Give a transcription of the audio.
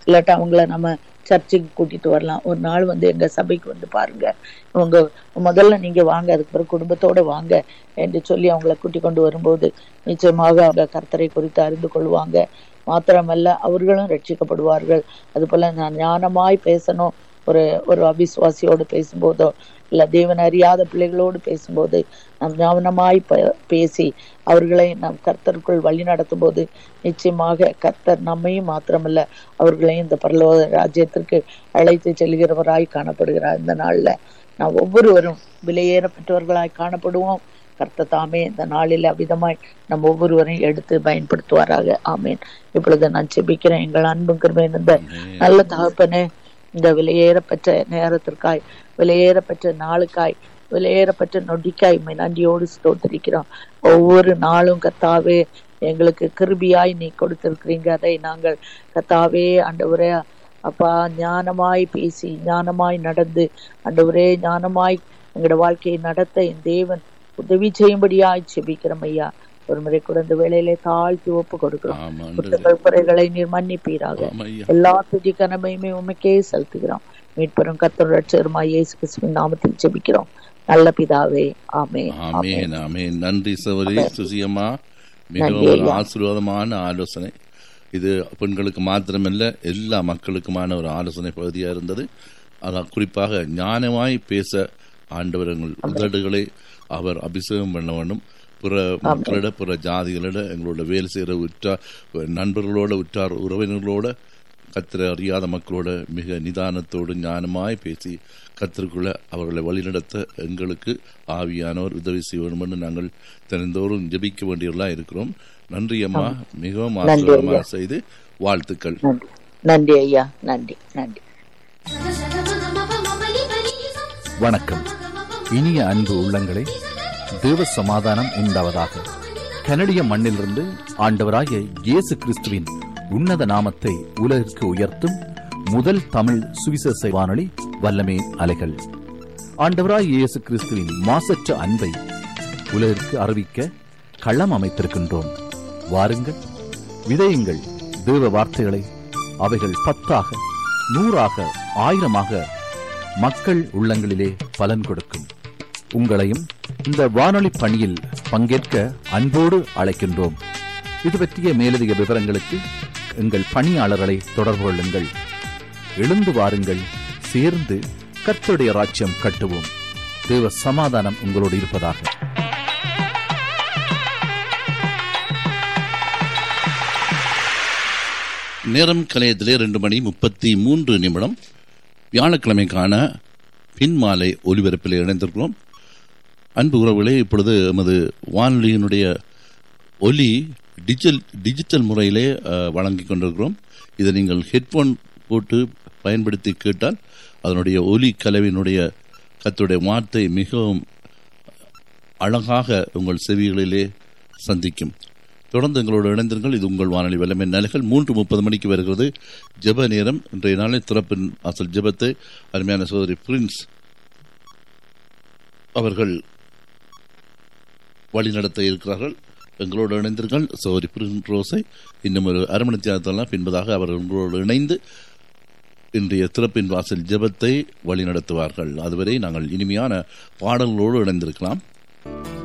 இல்லாட்டா அவங்கள நம்ம சர்ச்சுக்கு கூட்டிட்டு வரலாம் ஒரு நாள் வந்து எங்க சபைக்கு வந்து பாருங்க உங்க முதல்ல நீங்க வாங்க அதுக்கு பிறகு குடும்பத்தோட வாங்க என்று சொல்லி அவங்கள கூட்டி கொண்டு வரும்போது நிச்சயமாக அவங்க கர்த்தரை குறித்து அறிந்து கொள்வாங்க மாத்திரமல்ல அவர்களும் ரட்சிக்கப்படுவார்கள் அது போல நான் ஞானமாய் பேசணும் ஒரு ஒரு அவிசுவாசியோடு பேசும்போதோ இல்ல தேவன் அறியாத பிள்ளைகளோடு பேசும்போது நாம் ஞானமாய் ப- பேசி அவர்களை நாம் கர்த்தருக்குள் வழி நடத்தும் போது நிச்சயமாக கர்த்தர் நம்மையும் மாத்திரமல்ல அவர்களையும் இந்த பரலோக ராஜ்யத்திற்கு அழைத்து செல்கிறவராய் காணப்படுகிறார் இந்த நாள்ல நாம் ஒவ்வொருவரும் விலையேறப்பட்டவர்களாய் காணப்படுவோம் கர்த்தர் தாமே இந்த நாளில் அவ்விதமாய் நம் ஒவ்வொருவரையும் எடுத்து பயன்படுத்துவாராக ஆமேன் இப்பொழுது நான் செபிக்கிறேன் எங்கள் அன்பும் கிருபை இருந்த நல்ல தகப்பனே இந்த விலையேறப்பட்ட நேரத்திற்காய் விலையேறப்பட்ட நாளுக்காய் விலையேறப்பட்ட நொடிக்காய் உம்மை நன்றியோடு ஸ்தோத்திரிக்கிறோம் ஒவ்வொரு நாளும் கத்தாவே எங்களுக்கு கிருபியாய் நீ கொடுத்திருக்கிறீங்க அதை நாங்கள் கத்தாவே ஆண்டவரே அப்பா ஞானமாய் பேசி ஞானமாய் நடந்து ஆண்டவரே ஞானமாய் எங்களோட வாழ்க்கையை நடத்த என் தேவன் உதவி செய்யும்படியாய் செபிக்கிறோம் ஐயா ஒரு முறை கூட இந்த வேளையிலே தாழ்த்தி ஒப்பு கொடுக்கிறோம் ஆமா ஆண்டவரே. குற்றங்கள் குறைகளை நீர் மன்னிப்பீராக ஆமா ஐயா எல்லா துதி கனமையுமே உமக்கே செலுத்துகிறோம் மீட்பெரும் கத்தர் ரட்சருமாய் இயேசு கிறிஸ்துவின் நாமத்தில் ஜெபிக்கிறோம் நல்ல பிதாவே ஆமே ஆமேன் ஆமேன் நன்றி சவரி சுசியம்மா நன்றி மிகவும் ஒரு ஐயா. ஆசீர்வாதமான ஆலோசனை இது பெண்களுக்கு மாத்திரமல்ல எல்லா மக்களுக்குமான ஒரு ஆலோசனை பகுதியா இருந்தது அதான் குறிப்பாக ஞானமாய் பேச ஆண்டவர் எங்கள் உதடுகளை அவர் அபிஷேகம் பண்ண வேண்டும் பிற மக்களிட பிற ஜாதிகளிட எங்களோட வேலை செய்கிற உற்றார் நண்பர்களோட உற்றார் உறவினர்களோட கத்திர அறியாத மக்களோட மிக நிதானத்தோடு ஞானமாய் பேசி கத்திற்குள்ள அவர்களை வழிநடத்த எங்களுக்கு ஆவியானவர் உதவி செய்ய வேண்டும் என்று நாங்கள் தினந்தோறும் ஜெபிக்க வேண்டியவர்களாக இருக்கிறோம் நன்றி அம்மா மிகவும் நன்றி ஆசீர்வாதமாக ஐயா. செய்து வாழ்த்துக்கள் நன்றி நன்றி ஐயா நன்றி நன்றி வணக்கம் இனிய அன்பு உள்ளங்களே தேவ சமாதானம் உண்டாவதாக கனடிய மண்ணிலிருந்து ஆண்டவராகிய இயேசு கிறிஸ்துவின் உன்னத நாமத்தை உலகிற்கு உயர்த்தும் முதல் தமிழ் சுவிசேஷ வானொலி வல்லமே அலைகள் ஆண்டவராய் இயேசு கிறிஸ்துவின் மாசற்ற அன்பை உலகிற்கு அறிவிக்க களம் அமைத்திருக்கின்றோம் வாருங்கள் விதையுங்கள் தேவ வார்த்தைகளை அவைகள் பத்தாக நூறாக ஆயிரமாக மக்கள் உள்ளங்களிலே பலன் கொடுக்கும் உங்களையும் இந்த வானொலி பணியில் பங்கேற்க அன்போடு அழைக்கின்றோம் இது பற்றிய மேலதிக விவரங்களுக்கு எங்கள் பணியாளர்களை தொடர்பு கொள்ளுங்கள் எழுந்து வாருங்கள் சேர்ந்து கர்த்தருடைய ராஜ்யம் கட்டுவோம் தேவ சமாதானம் உங்களோடு இருப்பதாக நேரம் கலையத்திலே ரெண்டு மணி முப்பத்தி மூன்று நிமிடம் வியாழக்கிழமைக்கான பின்மாலை ஒலிபரப்பில் இணைந்திருக்கிறோம் அன்பு உறவுகளே இப்பொழுது எமது வானொலியினுடைய ஒலி டிஜிட்டல் டிஜிட்டல் முறையிலே அஹ், வழங்கிக் கொண்டிருக்கிறோம் இதை நீங்கள் ஹெட்போன் போட்டு பயன்படுத்தி கேட்டால் அதனுடைய ஒலி கலவினுடைய கத்துடைய வார்த்தை மிகவும் அழகாக உங்கள் செவிகளிலே சந்திக்கும் தொடர்ந்து எங்களோடு இணைந்திருங்கள் இது உங்கள் வானொலி வல்லமை நிலைகள் மூன்று முப்பது மணிக்கு வருகிறது ஜெப நேரம் இன்றைய நாளில் திறப்பின் அசல் ஜெபத்தை அருமையான சோதரி பிரின்ஸ் அவர்கள் வழி நடத்த இருக்கிறார்கள் எங்களோடு இணைந்தீர்கள் சோதரி பிரின்ஸ் ரோஸை இன்னும் ஒரு அரை மணி தியானத்தெல்லாம் பின்பதாக அவர்கள் உங்களோடு இணைந்து இன்றைய திறப்பின் வாசல் ஜெபத்தை வழி நடத்துவார்கள் அதுவரை நாங்கள் இனிமையான பாடல்களோடு இணைந்திருக்கலாம்